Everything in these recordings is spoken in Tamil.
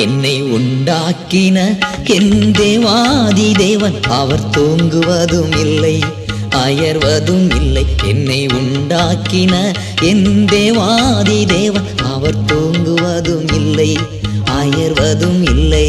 என்னை உண்டாக்கின என் தேவாதி தேவன் அவர் தூங்குவதும் இல்லை அயர்வதும் இல்லை என்னை உண்டாக்கின என் தேவாதி தேவன் அவர் தூங்குவதும் இல்லை அயர்வதும் இல்லை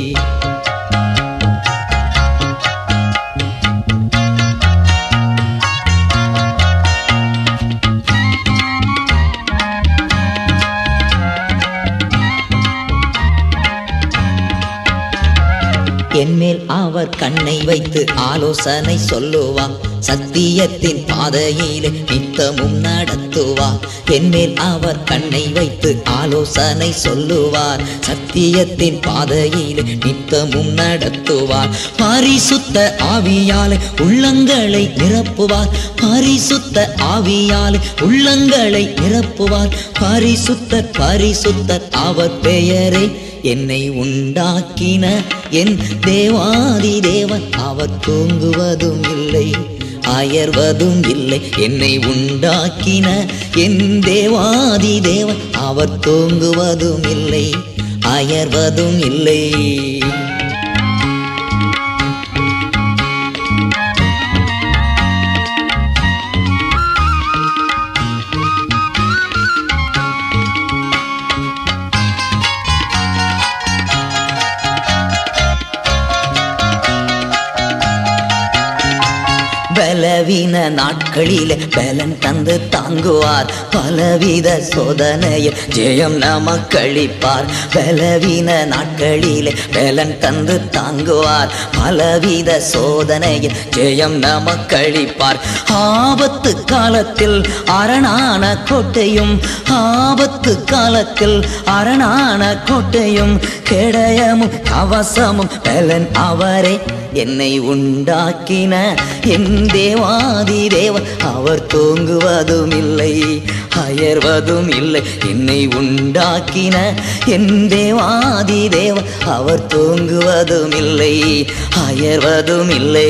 என்மேல் அவர் கண்ணை வைத்து ஆலோசனை சொல்லுவார் சத்தியத்தின் பாதையிலே நித்தமும் நடத்துவார் என்மேல் அவர் கண்ணை வைத்து ஆலோசனை சொல்லுவார் சத்தியத்தின் பாதையிலே நித்தமும் நடத்துவார் பரிசுத்த ஆவியாலே உள்ளங்களை நிரப்புவார் பரிசுத்த ஆவியாலே உள்ளங்களை நிரப்புவார் பரிசுத்த பரிசுத்த அவர் பெயரே என்னை உண்டாக்கின என் தேவாதி தேவன் அவர் தூங்குவதும் இல்லை அயர்வதும் இல்லை என்னை உண்டாக்கின என் தேவாதி தேவன் அவர் தூங்குவதும் இல்லை அயர்வதும் இல்லை பலவீன நாட்களிலே பலன் தந்து தாங்குவார் பலவித சோதனையில் ஜெயம் நமக்களிப்பார் பலவீன நாட்களிலே பலன் தந்து தாங்குவார் பலவித சோதனையில் ஜெயம் நமக்களிப்பார் ஆபத்து காலத்தில் அரணான கோட்டையும் ஆபத்து காலத்தில் அரணான கோட்டையும் கேடயமும் கவசமும் பலன் அவரே என்னை உண்டாக்கின என் தேவாதி தேவன் அவர் தூங்குவதும் இல்லை அயர்வதும் இல்லை என்னை உண்டாக்கின என் தேவாதி தேவன் அவர் தூங்குவதும் இல்லை அயர்வதும் இல்லை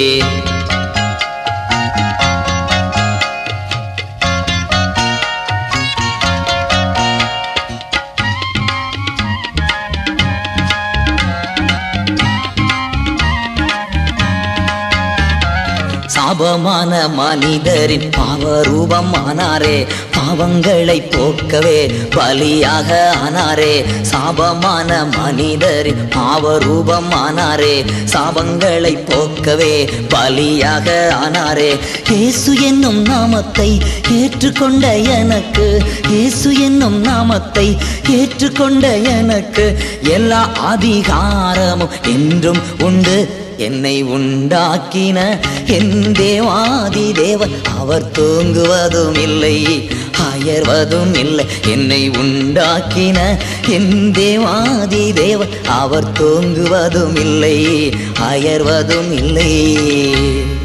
சாபமான மனிதரின் பாவரூபமானாரே பாவங்களை போக்கவே பலியாக ஆனாரே சாபமான மனிதரின் பாவரூபமானாரே சாபங்களை போக்கவே பலியாக ஆனாரே இயேசு என்னும் நாமத்தை ஏற்றுக்கொண்ட எனக்கு இயேசு என்னும் நாமத்தை ஏற்றுக்கொண்ட எனக்கு எல்லா அதிகாரமும் என்றும் உண்டு என்னை உண்டாக்கின என் தேவாதி தேவன் அவர் தூங்குவதும் இல்லை அயர்வதும் இல்லை என்னை உண்டாக்கின என் தேவாதி தேவன் அவர் தூங்குவதும் இல்லை அயர்வதும் இல்லை